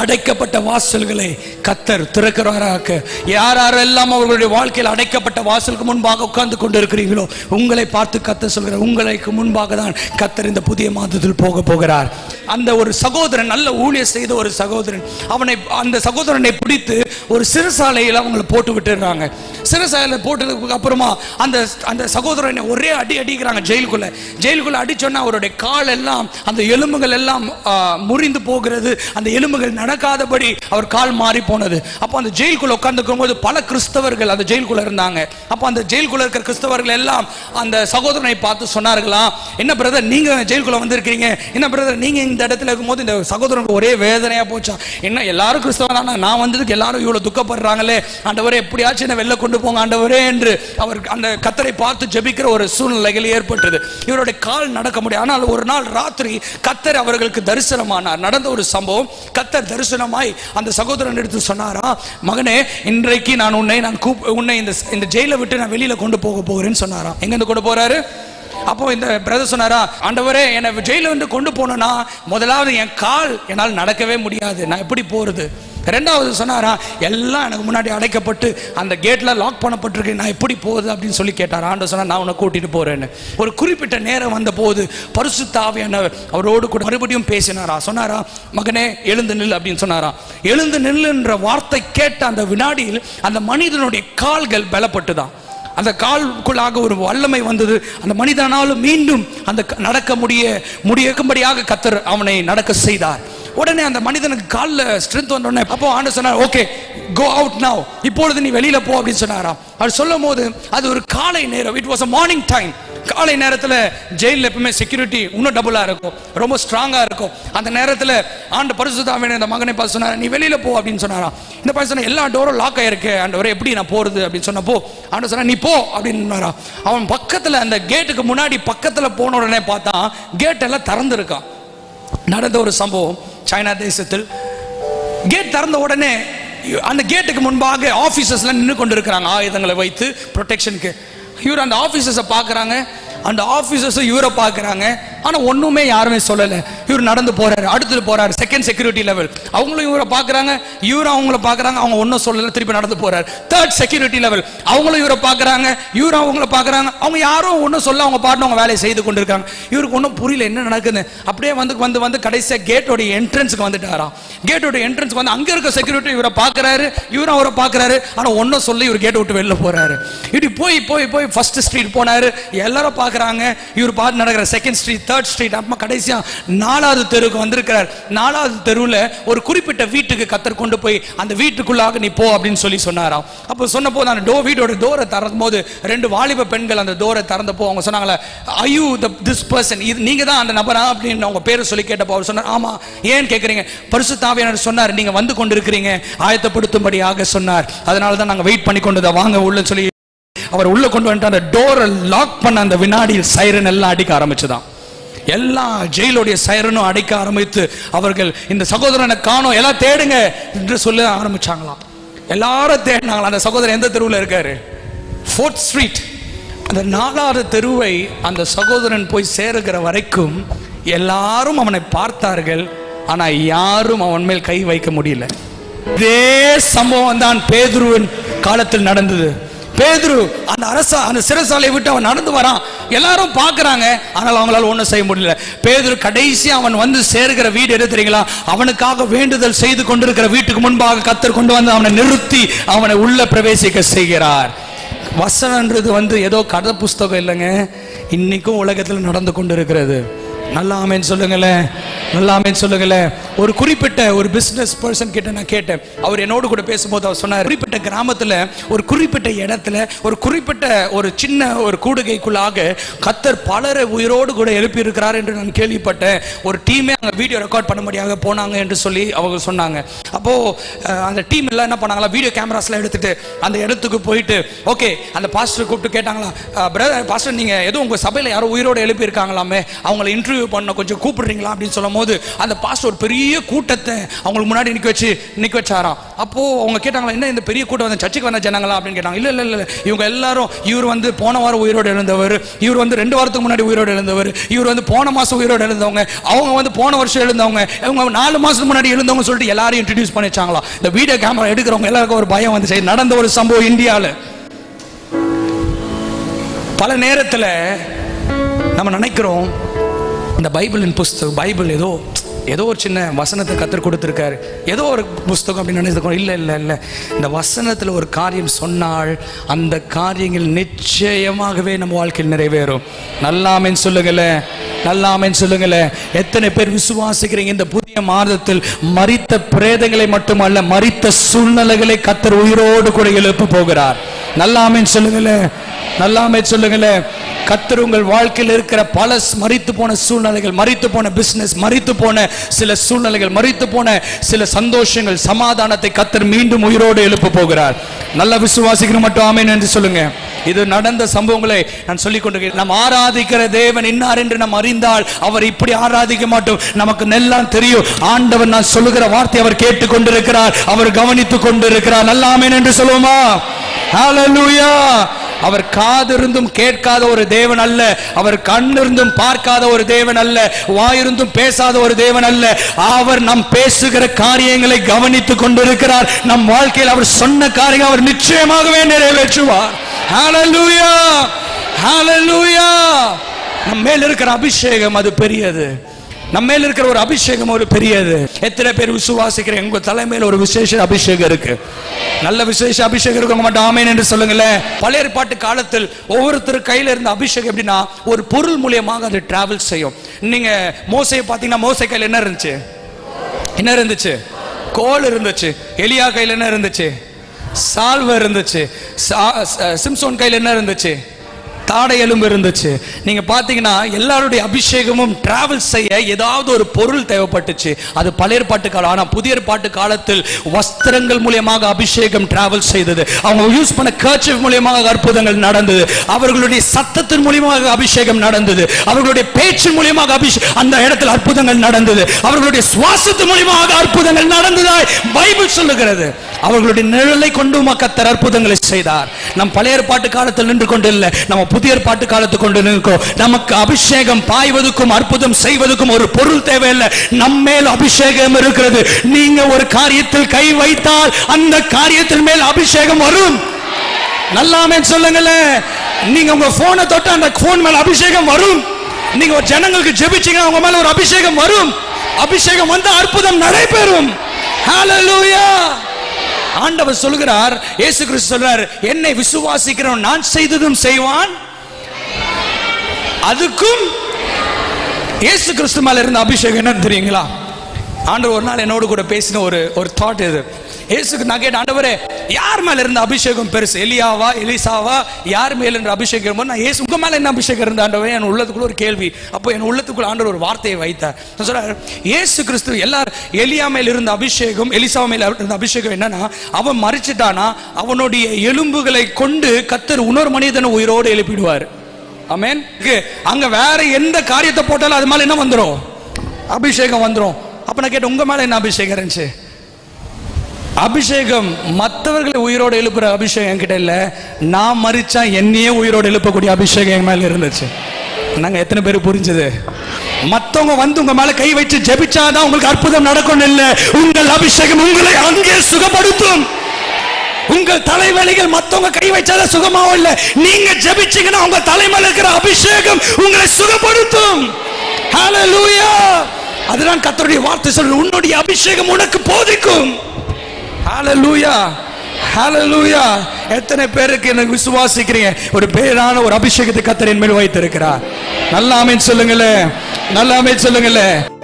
அடைக்கப்பட்ட வாசல்களை கத்தர் திறக்கிறாராக்க யார் யாரெல்லாம் அவர்களுடைய வாழ்க்கையில் அடைக்கப்பட்ட வாசலுக்கு முன்பாக உட்கார்ந்து கொண்டு இருக்கிறீங்களோ உங்களை பார்த்து கத்தர் சொல்கிறார் உங்களுக்கு முன்பாக தான் கத்தர் இந்த புதிய மாதத்தில் போக போகிறார் அந்த ஒரு சகோதரன் நல்ல ஊழியர் செய்த ஒரு சகோதரன் அவனை அந்த சகோதரனை பிடித்து ஒரு சிறைசாலையில் அவங்களை போட்டு விட்டுடுறாங்க சிறைசாலையில் போட்டதுக்கு அப்புறமா அந்த அந்த சகோதரனை ஒரே அடி அடிக்கிறாங்க ஜெயிலுக்குள்ள ஜெயிலுக்குள்ள அடிச்சோன்னா அவருடைய கால் எல்லாம் அந்த எலும்புகள் எல்லாம் ஆ, முறிந்து போகிறது அந்த எலும்புகள் நடக்காதபடி அவர் கால் மாறி போனது அப்போ அந்த ஜெயிலுக்குள்ள உட்கார்ந்துக்கும் போது பல கிறிஸ்தவர்கள் அந்த ஜெயிலுக்குள்ள இருந்தாங்க அப்போ அந்த ஜெயிலுக்குள்ள இருக்கிற கிறிஸ்தவர்கள் எல்லாம் அந்த சகோதரனை பார்த்து சொன்னார்களாம் என்ன பிரதர் நீங்க ஜெயிலுக்குள்ள வந்திருக்கீங்க என்ன பிரதர் நீங்க இந்த இடத்துல இருக்கும்போது இந்த சகோதரனுக்கு ஒரே வேதனையா போச்சா என்ன எல்லாரும் கிறிஸ்தவன் தானே நான் வந்ததுக்கு எல்லாரும் இவ்வளவு துக்கப்படுறாங்களே ஆண்டவரே எப்படியாச்சும் என்ன வெளில கொண்டு போங்க ஆண்டவரே என்று அவர் அந்த கத்தரை பார்த்து ஜெபிக்கிற ஒரு சூழ்நிலைகள் ஏற்பட்டது இவருடைய கால் நடக்க முடியும் ஆனால் ஒரு நாள் ராத்திரி கத்தர் அவர்களுக்கு தரிசனமானார் நடந்த ஒரு சம்பவம் கத்தர் தரிசனமாய் அந்த சகோதரன் எடுத்து சொன்னாரா மகனே இன்றைக்கு நான் உன்னை நான் கூப் உன்னை இந்த இந்த ஜெயிலை விட்டு நான் வெளியில கொண்டு போக போகிறேன்னு சொன்னாராம் எங்க இருந்து கொண்டு போறாரு அப்போ இந்த பிரதர் சொன்னாரா ஆண்டவரே என்னை ஜெயில வந்து கொண்டு போனேன்னா முதலாவது என் கால் என்னால் நடக்கவே முடியாது நான் எப்படி போறது ரெண்டாவது சொன்னாரா எல்லாம் எனக்கு முன்னாடி அடைக்கப்பட்டு அந்த கேட்ல லாக் பண்ணப்பட்டிருக்கு நான் எப்படி போகுது அப்படின்னு சொல்லி கேட்டார் ஆண்டு சொன்னா நான் உன்னை கூட்டிட்டு போறேன்னு ஒரு குறிப்பிட்ட நேரம் வந்த போது பரிசுத்த ஆவியானவர் அவரோடு கூட மறுபடியும் பேசினாரா சொன்னாரா மகனே எழுந்து நில் அப்படின்னு சொன்னாரா எழுந்து நில்லுன்ற வார்த்தை கேட்ட அந்த வினாடியில் அந்த மனிதனுடைய கால்கள் பலப்பட்டுதான் அந்த கால்குள்ளாக ஒரு வல்லமை வந்தது அந்த மனிதனாலும் மீண்டும் அந்த க- நடக்க முடிய முடியக்கும்படியாக கத்தர் அவனை நடக்க செய்தார் உடனே அந்த மனிதனுக்கு காலில் ஸ்ட்ரென்த் வந்த உடனே அப்போ ஆண்டு சொன்னார் ஓகே கோ அவுட் now இப்பொழுது நீ வெளியில போ அப்படின்னு சொன்னாராம் அவர் சொல்லும் போது அது ஒரு காலை நேரம் it was a morning time காலை நேரத்தில் ஜெயிலில் எப்பவுமே செக்யூரிட்டி இன்னும் டபுளாக இருக்கும் ரொம்ப ஸ்ட்ராங்காக இருக்கும் அந்த நேரத்தில் ஆண்டு பரிசுத்தாவின இந்த மகனை பார்த்து சொன்னார் நீ வெளியில் போ அப்படின்னு சொன்னாராம் இந்த பையன் சொன்னா எல்லா டோரும் லாக் ஆயிருக்கு ஆண்டவரே எப்படி நான் போகிறது அப்படின்னு சொன்னப்போ ஆண்டு சொன்னா நீ போ அப்படின்னு அவன் பக்கத்தில் அந்த கேட்டுக்கு முன்னாடி பக்கத்தில் போன உடனே பார்த்தா கேட் எல்லாம் திறந்துருக்கான் நடந்த ஒரு சம்பவம் சைனா தேசத்தில் கேட் திறந்த உடனே அந்த கேட்டுக்கு முன்பாக ஆஃபீஸர்ஸ்லாம் நின்று கொண்டு இருக்கிறாங்க ஆயுதங்களை வைத்து ப்ரொடெக்ஷனுக்கு இவர் அந்த ஆஃபீஸர்ஸை பார்க்குறாங்க அந்த ஆஃபீஸர்ஸும் இவரை பார்க்குறாங்க ஆனால் ஒன்றுமே யாருமே சொல்லலை இவர் நடந்து போறாரு அடுத்தது போறாரு செகண்ட் செக்யூரிட்டி லெவல் அவங்களும் இவரை பார்க்குறாங்க இவரும் அவங்கள பார்க்குறாங்க அவங்க ஒன்றும் சொல்லலை திருப்பி நடந்து போறாரு தேர்ட் செக்யூரிட்டி லெவல் அவங்களும் இவரை பார்க்குறாங்க இவரும் அவங்கள பார்க்குறாங்க அவங்க யாரும் ஒன்றும் சொல்ல அவங்க பாட்டு அவங்க வேலையை செய்து கொண்டு இருக்காங்க இவருக்கு ஒன்றும் புரியல என்ன நடக்குது அப்படியே வந்து வந்து வந்து கடைசியாக கேட்டோடைய என்ட்ரன்ஸுக்கு வந்துட்டாராம் கேட்டோட என்ட்ரன்ஸ்க்கு வந்து அங்கே இருக்க செக்யூரிட்டி இவரை பார்க்குறாரு இவரும் அவரை பார்க்குறாரு ஆனால் ஒன்றும் சொல்லி இவர் கேட்டை விட்டு வெளில போறாரு இப்படி போய் போய் போய் ஃபர்ஸ்ட் ஸ்ட்ரீட் போனாரு எல்லாரும் பார்க்குறாங்க இவர் பார்த்து நடக்கிற செகண்ட் ஸ்ட்ரீட் தேர்ட் ஸ்ட்ரீட் அப்புறமா கடைசியா நாலாவது தெருவுக்கு வந்திருக்கிறார் நாலாவது தெருவில் ஒரு குறிப்பிட்ட வீட்டுக்கு கத்தர் கொண்டு போய் அந்த வீட்டுக்குள்ளாக நீ போ அப்படின்னு சொல்லி சொன்னாராம் அப்போ சொன்னபோது அந்த டோ வீடோட டோரை திறக்கும் போது ரெண்டு வாலிப பெண்கள் அந்த டோரை திறந்தப்போ அவங்க சொன்னாங்களே ஐயூ த திஸ் பர்சன் இது நீங்க தான் அந்த நபரா அப்படின்னு அவங்க பேரை சொல்லி கேட்டப்போ அவர் சொன்னார் ஆமா ஏன் கேட்குறீங்க பரிசுத்தாவியானவர் சொன்னார் நீங்க வந்து கொண்டிருக்கிறீங்க ஆயத்தப்படுத்தும்படியாக சொன்னார் அதனால தான் நாங்கள் வெயிட் பண்ணி கொண்டு வாங்க உள்ள சொல்லி அவர் உள்ள கொண்டு வந்துட்டு அந்த டோரை லாக் பண்ண அந்த வினாடியில் சைரன் எல்லாம் அடிக்க ஆரம்பிச்சுதான் எல்லா ஜெயிலுடைய சைரனும் அடிக்க ஆரம்பித்து அவர்கள் இந்த சகோதரனை காணோம் எல்லாம் தேடுங்க என்று சொல்ல ஆரம்பிச்சாங்களாம் எல்லாரும் தேடினாங்களாம் அந்த சகோதரன் எந்த தெருவில் இருக்காரு ஃபோர்த் ஸ்ட்ரீட் அந்த நாலாவது தெருவை அந்த சகோதரன் போய் சேருகிற வரைக்கும் எல்லாரும் அவனை பார்த்தார்கள் ஆனா யாரும் அவன் மேல் கை வைக்க முடியல இதே சம்பவம் தான் பேதுருவின் காலத்தில் நடந்தது பேதுரு அந்த அரசா அந்த சிறைசாலையை விட்டு அவன் நடந்து வரான் எல்லாரும் பார்க்கறாங்க ஆனால் அவங்களால ஒன்றும் செய்ய முடியல பேதுரு கடைசி அவன் வந்து சேர்கிற வீடு எது தெரியுங்களா அவனுக்காக வேண்டுதல் செய்து கொண்டிருக்கிற வீட்டுக்கு முன்பாக கத்தர் கொண்டு வந்து அவனை நிறுத்தி அவனை உள்ள பிரவேசிக்க செய்கிறார் வசனன்றது வந்து ஏதோ கதை புஸ்தகம் இல்லைங்க இன்னைக்கும் உலகத்தில் நடந்து கொண்டிருக்கிறது நல்லா ஆமேன்னு சொல்லுங்களேன் நல்லா ஆமேன்னு சொல்லுங்களேன் ஒரு குறிப்பிட்ட ஒரு பிஸ்னஸ் பர்சன் கிட்ட நான் கேட்டேன் அவர் என்னோடு கூட பேசும்போது அவர் சொன்னார் குறிப்பிட்ட கிராமத்தில் ஒரு குறிப்பிட்ட இடத்துல ஒரு குறிப்பிட்ட ஒரு சின்ன ஒரு கூடுகைக்குள்ளாக கத்தர் பலரை உயிரோடு கூட எழுப்பி இருக்கிறார் என்று நான் கேள்விப்பட்டேன் ஒரு டீமே அங்கே வீடியோ ரெக்கார்ட் பண்ணும்படியாக போனாங்க என்று சொல்லி அவங்க சொன்னாங்க அப்போ அஹ், அந்த டீம் எல்லாம் என்ன பண்ணாங்களா வீடியோ கேமராஸ்லாம் எடுத்துட்டு அந்த இடத்துக்கு போயிட்டு ஓகே அந்த பாஸ்டர் கூப்பிட்டு கேட்டாங்களா பிரதர் பாஸ்டர் நீங்க ஏதோ உங்க சபையில யாரோ உயிரோட எழுப்பி இருக்காங்களாமே அவங்கள இன்டர்வியூ இன்டர்வியூ பண்ண கொஞ்சம் கூப்பிடுறீங்களா அப்படின்னு சொல்லும் போது அந்த பாஸ்டர் ஒரு பெரிய கூட்டத்தை அவங்களுக்கு முன்னாடி நிக்க வச்சு நிக்க வச்சாராம் அப்போ அவங்க கேட்டாங்களா என்ன இந்த பெரிய கூட்டம் வந்து சர்ச்சுக்கு வந்த ஜனங்களா அப்படின்னு கேட்டாங்க இல்ல இல்ல இல்ல இல்ல. இவங்க எல்லாரும் இவர் வந்து போன வாரம் உயிரோடு எழுந்தவர் இவர் வந்து ரெண்டு வாரத்துக்கு முன்னாடி உயிரோடு எழுந்தவர் இவர் வந்து போன மாசம் உயிரோடு எழுந்தவங்க அவங்க வந்து போன வருஷம் எழுந்தவங்க இவங்க நாலு மாசத்துக்கு முன்னாடி எழுந்தவங்க சொல்லிட்டு எல்லாரையும் இன்ட்ரடியூஸ் பண்ணி வச்சாங்களா இந்த வீடியோ கேமரா எடுக்கிறவங்க எல்லாருக்கும் ஒரு பயம் வந்து சரி நடந்த ஒரு சம்பவம் இந்தியாவில் பல நேரத்தில் நம்ம நினைக்கிறோம் இந்த பைபிளின் புஸ்தகம் பைபிள் ஏதோ ஏதோ ஒரு சின்ன வசனத்தை கத்தர் கொடுத்துருக்காரு ஏதோ ஒரு புஸ்தகம் அப்படின்னு நினைச்சிருக்கோம் இல்லை இல்லை இல்லை இந்த வசனத்தில் ஒரு காரியம் சொன்னால் அந்த காரியங்கள் நிச்சயமாகவே நம்ம வாழ்க்கையில் நிறைவேறும் நல்லாமேன்னு சொல்லுங்களேன் நல்லாமேன்னு சொல்லுங்களேன் எத்தனை பேர் விசுவாசிக்கிறீங்க இந்த புதிய மாதத்தில் மரித்த பிரேதங்களை மட்டுமல்ல மரித்த சூழ்நிலைகளை கத்தர் உயிரோடு கூட எழுப்ப போகிறார் நல்லாமேன்னு சொல்லுங்களேன் நல்லாமே சொல்லுங்களேன் கத்தர் உங்கள் வாழ்க்கையில் இருக்கிற பல ஸ்- மரித்து போன சூழ்நிலைகள் மரித்து போன பிசினஸ் மரித்து போன சில சூழ்நிலைகள் மரித்து போன சில சந்தோஷங்கள் சமாதானத்தை கத்தர் மீண்டும் உயிரோடு எழுப்ப போகிறார் நல்ல விசுவாசிக்கணும் மட்டும் ஆமேன் என்று சொல்லுங்க இது நடந்த சம்பவங்களை நான் சொல்லிக் கொண்டிருக்கிறேன் நாம் ஆராதிக்கிற தேவன் இன்னார் என்று நாம் அறிந்தால் அவர் இப்படி ஆராதிக்க மாட்டோம் நமக்கு நெல்லாம் தெரியும் ஆண்டவர் நான் சொல்லுகிற வார்த்தை அவர் கேட்டுக் கொண்டிருக்கிறார் அவர் கவனித்துக் கொண்டிருக்கிறார் நல்ல ஆமேன் என்று சொல்லுவோமா ஹalleluya அவர் காதிருந்தும் கேட்காத ஒரு தேவன் அல்ல அவர் கண்ணிருந்தும் பார்க்காத ஒரு தேவன் அல்ல வாயிருந்தும் பேசாத ஒரு தேவன் அல்ல அவர் நம் பேசுகிற காரியங்களை கவனித்துக் கொண்டிருக்கிறார் நம் வாழ்க்கையில் அவர் சொன்ன காரியம் அவர் நிச்சயமாகவே நிறைவேற்றுவார் ஹalleluya ஹalleluya நம் மேல் இருக்கிற அபிஷேகம் அது பெரியது நம்ம மேல இருக்கிற ஒரு அபிஷேகம் ஒரு பெரியது எத்தனை பேர் விசுவாசிக்கிறேன் உங்க தலைமையில ஒரு விசேஷ அபிஷேகம் இருக்கு நல்ல விசேஷ அபிஷேகம் இருக்கவங்க மட்டும் ஆமேன் என்று சொல்லுங்களேன் பழைய ஏற்பாட்டு காலத்தில் ஒவ்வொருத்தர் கையில இருந்த அபிஷேகம் எப்படின்னா ஒரு பொருள் மூலியமாக அது டிராவல் செய்யும் நீங்க மோசையை பார்த்தீங்கன்னா மோசை கையில் என்ன இருந்துச்சு என்ன இருந்துச்சு கோல் இருந்துச்சு எலியா கையில் என்ன இருந்துச்சு சால்வை இருந்துச்சு சா- ச- சிம்சோன் கையில் என்ன இருந்துச்சு தாடை எலும்பு இருந்துச்சு நீங்க பாத்தீங்கன்னா எல்லாருடைய அபிஷேகமும் டிராவல் செய்ய ஏதாவது ஒரு பொருள் தேவைப்பட்டுச்சு அது பழைய ஏற்பாட்டு காலம் ஆனா புதிய ஏற்பாட்டு காலத்தில் வஸ்திரங்கள் மூலியமாக அபிஷேகம் டிராவல் செய்தது அவங்க யூஸ் பண்ண கர்ச்சிப் மூலியமாக அற்புதங்கள் நடந்தது அவர்களுடைய சத்தத்தின் மூலியமாக அபிஷேகம் நடந்தது அவர்களுடைய பேச்சு மூலியமாக அபிஷேகம் அந்த இடத்தில் அற்புதங்கள் நடந்தது அவர்களுடைய சுவாசத்தின் மூலியமாக அற்புதங்கள் நடந்ததாய் பைபிள் சொல்லுகிறது அவர்களுடைய நிழலை கொண்டு கத்தர் அற்புதங்களை செய்தார் நம் பழைய ஏற்பாட்டு காலத்தில் நின்று கொண்டு இல்லை நம்ம புதிய ஏற்பாட்டு காலத்து கொண்டு நிற்கிறோம் நமக்கு அபிஷேகம் பாய்வதற்கும் அற்புதம் செய்வதற்கும் ஒரு பொருள் தேவையில்லை நம்மேல் அபிஷேகம் இருக்கிறது நீங்க ஒரு காரியத்தில் கை வைத்தால் அந்த காரியத்தின் மேல் அபிஷேகம் வரும் நல்லாமே சொல்லுங்களேன் நீங்க உங்க போனை தொட்டு அந்த போன் மேல அபிஷேகம் வரும் நீங்க ஒரு ஜனங்களுக்கு ஜெபிச்சீங்கன்னா உங்க மேல ஒரு அபிஷேகம் வரும் அபிஷேகம் வந்து அற்புதம் நடைபெறும் ஹalleluya ஆண்டவர் சொல்கிறார் இயேசு கிறிஸ்து சொல்றார் என்னை விசுவாசிக்கிறவன் நான் செய்ததும் செய்வான் அதுக்கும் இயேசு கிறிஸ்து மேல இருந்த அபிஷேகம் என்னன்னு தெரியுங்களா ஆண்டவர் ஒரு நாள் என்னோடு கூட பேசின ஒரு ஒரு தாட் இது இயேசுக்கு நான் கேட்ட ஆண்டவரே யார் மேல இருந்த அபிஷேகம் பெருசு எலியாவா எலிசாவா யார் மேல இருந்த அபிஷேகம் இருக்கும்போது நான் இயேசு உங்க மேல என்ன அபிஷேகம் இருந்த ஆண்டவரே என் உள்ளத்துக்குள்ள ஒரு கேள்வி அப்போ என் உள்ளத்துக்குள்ள ஆண்டவர் ஒரு வார்த்தையை வைத்தார் நான் சொல்றாரு இயேசு கிறிஸ்து எல்லார் எலியா மேல இருந்த அபிஷேகம் எலிசா மேல இருந்த அபிஷேகம் என்னன்னா அவன் மறிச்சிட்டானா அவனுடைய எலும்புகளை கொண்டு கத்தர் இன்னொரு மனிதனை உயிரோடு எழுப்பிடுவார் ஆமென் அங்க வேற எந்த காரியத்தை போட்டாலும் அது மேல என்ன வந்துரும் அபிஷேகம் வந்துரும் அப்ப நான் கேட்டேன் உங்க மேல என்ன அபிஷேகம் இருந்துச்சு அபிஷேகம் மற்றவர்களை உயிரோடு எழுப்புற அபிஷேகம் என்கிட்ட இல்ல நான் மறிச்சா என்னையே உயிரோடு எழுப்பக்கூடிய அபிஷேகம் என் மேல இருந்துச்சு நாங்க எத்தனை பேர் புரிஞ்சது மத்தவங்க வந்து உங்க மேல கை வச்சு ஜெபிச்சாதான் உங்களுக்கு அற்புதம் நடக்கும் இல்ல உங்கள் அபிஷேகம் உங்களை அங்கே சுகப்படுத்தும் உங்கள் தலைவலிகள் மத்தவங்க கை வச்சாதான் சுகமாவும் இல்ல நீங்க ஜெபிச்சீங்கன்னா உங்க தலைமையில இருக்கிற அபிஷேகம் உங்களை சுகப்படுத்தும் ஹalleluya அதுதான் கர்த்தருடைய வார்த்தை சொல்றது உன்னுடைய அபிஷேகம் உனக்கு போதிக்கும் ஹalleluya ஹalleluya எத்தனை பேருக்கு எனக்கு விசுவாசிக்கிறீங்க ஒரு பேரான ஒரு அபிஷேகத்தை கத்தரின் மேல் வைத்திருக்கிறார் நல்லாமே சொல்லுங்களேன் நல்லாமே சொல்லுங்களேன்